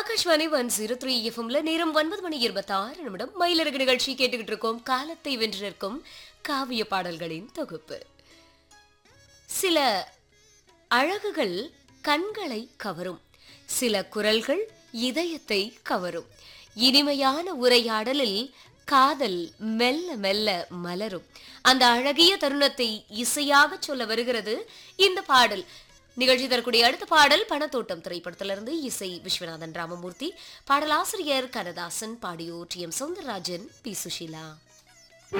Akashvani one zero three எஃப்எம்ல நேரம் ஒன்பது மணி இருபத்தாறு நிமிடம் மயிலரகு நிகழ்ச்சி கேட்டுக்கிட்டு இருக்கோம் காலத்தை வென்று நிற்கும் காவிய பாடல்களின் தொகுப்பு சில அழகுகள் கண்களை கவரும் சில குரல்கள் இதயத்தை கவரும் இனிமையான உரையாடலில் காதல் மெல்ல மெல்ல மலரும் அந்த அழகிய தருணத்தை இசையாக சொல்ல வருகிறது இந்த பாடல் நிகழ்ச்சி தரக்கூடிய அடுத்த பாடல் பணத்தோட்டம் திரைப்படத்திலிருந்து இசை விஸ்வநாதன் ராமமூர்த்தி பாடலாசிரியர் கனதாசன் பாடியோர் T M Soundararajan P Sushila